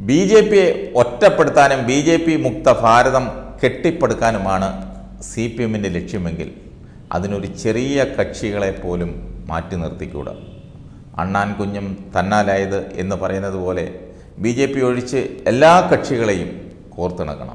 B J പിയെ ഒറ്റപ്പെടുത്താനും B J P മുക്ത ഭാരതം കെട്ടിപ്പടുക്കാനുമാണ് C P എമ്മിൻ്റെ ലക്ഷ്യമെങ്കിൽ അതിനൊരു ചെറിയ കക്ഷികളെ പോലും മാറ്റി നിർത്തിക്കൂടാ അണ്ണാൻ കുഞ്ഞും തന്നാലായത് എന്ന് പറയുന്നത് പോലെ ബി ജെ പി ഒഴിച്ച് എല്ലാ കക്ഷികളെയും കോർത്തിണക്കണം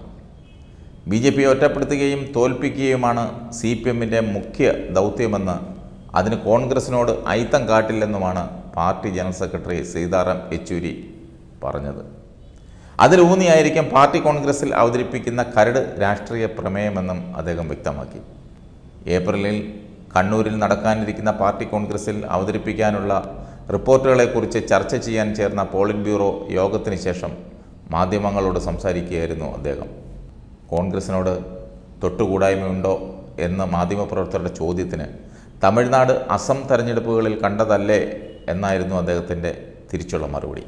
ബി ജെ പിയെ ഒറ്റപ്പെടുത്തുകയും തോൽപ്പിക്കുകയുമാണ് സി പി എമ്മിൻ്റെ മുഖ്യ ദൗത്യമെന്ന് അതിന് കോൺഗ്രസിനോട് അയിത്തം കാട്ടില്ലെന്നുമാണ് party general secretary Sitaram Yechury പറഞ്ഞത് അതിലൂന്നിയായിരിക്കും പാർട്ടി കോൺഗ്രസിൽ അവതരിപ്പിക്കുന്ന കരട് രാഷ്ട്രീയ പ്രമേയമെന്നും അദ്ദേഹം വ്യക്തമാക്കി ഏപ്രിലിൽ കണ്ണൂരിൽ നടക്കാനിരിക്കുന്ന പാർട്ടി കോൺഗ്രസിൽ അവതരിപ്പിക്കാനുള്ള റിപ്പോർട്ടുകളെക്കുറിച്ച് ചർച്ച ചെയ്യാൻ ചേർന്ന പോളിറ്റ് ബ്യൂറോ യോഗത്തിന് ശേഷം മാധ്യമങ്ങളോട് സംസാരിക്കുകയായിരുന്നു അദ്ദേഹം കോൺഗ്രസിനോട് തൊട്ടുകൂടായ്മയുണ്ടോ എന്ന മാധ്യമപ്രവർത്തകരുടെ ചോദ്യത്തിന് തമിഴ്നാട് അസം തെരഞ്ഞെടുപ്പുകളിൽ കണ്ടതല്ലേ എന്നായിരുന്നു അദ്ദേഹത്തിൻ്റെ തിരിച്ചുള്ള മറുപടി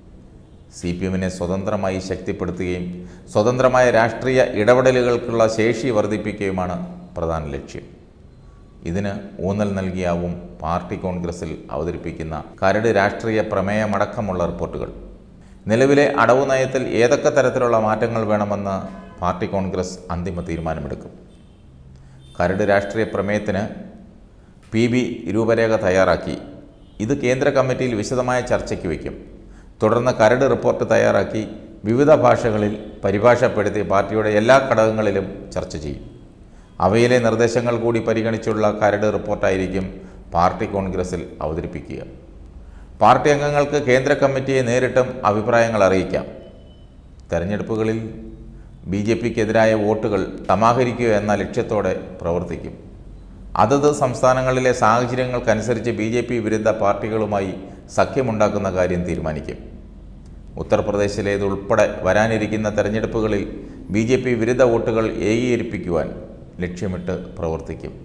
സി പി എമ്മിനെ സ്വതന്ത്രമായി ശക്തിപ്പെടുത്തുകയും സ്വതന്ത്രമായ രാഷ്ട്രീയ ഇടപെടലുകൾക്കുള്ള ശേഷി വർദ്ധിപ്പിക്കുകയുമാണ് പ്രധാന ലക്ഷ്യം ഇതിന് ഊന്നൽ നൽകിയാവും പാർട്ടി കോൺഗ്രസിൽ അവതരിപ്പിക്കുന്ന കരട് രാഷ്ട്രീയ പ്രമേയമടക്കമുള്ള റിപ്പോർട്ടുകൾ നിലവിലെ അടവ് നയത്തിൽ ഏതൊക്കെ തരത്തിലുള്ള മാറ്റങ്ങൾ വേണമെന്ന് പാർട്ടി കോൺഗ്രസ് അന്തിമ തീരുമാനമെടുക്കും കരട് രാഷ്ട്രീയ പ്രമേയത്തിന് പി ബി രൂപരേഖ തയ്യാറാക്കി ഇത് കേന്ദ്ര കമ്മിറ്റിയിൽ വിശദമായ ചർച്ചയ്ക്ക് വയ്ക്കും തുടർന്ന് കരട് റിപ്പോർട്ട് തയ്യാറാക്കി വിവിധ ഭാഷകളിൽ പരിഭാഷപ്പെടുത്തി പാർട്ടിയുടെ എല്ലാ ഘടകങ്ങളിലും ചർച്ച ചെയ്യും അവയിലെ നിർദ്ദേശങ്ങൾ കൂടി പരിഗണിച്ചുള്ള കരട് റിപ്പോർട്ടായിരിക്കും പാർട്ടി കോൺഗ്രസിൽ അവതരിപ്പിക്കുക പാർട്ടി അംഗങ്ങൾക്ക് കേന്ദ്ര കമ്മിറ്റിയെ നേരിട്ടും അഭിപ്രായങ്ങൾ അറിയിക്കാം തെരഞ്ഞെടുപ്പുകളിൽ ബി ജെ പിക്കെതിരായ വോട്ടുകൾ സമാഹരിക്കുക എന്ന ലക്ഷ്യത്തോടെ പ്രവർത്തിക്കും അതത് സംസ്ഥാനങ്ങളിലെ സാഹചര്യങ്ങൾക്കനുസരിച്ച് ബി ജെ പി വിരുദ്ധ പാർട്ടികളുമായി സഖ്യമുണ്ടാക്കുന്ന കാര്യം തീരുമാനിക്കും ഉത്തർപ്രദേശിലേതുൾപ്പെടെ വരാനിരിക്കുന്ന തെരഞ്ഞെടുപ്പുകളിൽ ബി ജെ പി വിരുദ്ധ വോട്ടുകൾ ഏകീകരിപ്പിക്കുവാൻ ലക്ഷ്യമിട്ട് പ്രവർത്തിക്കും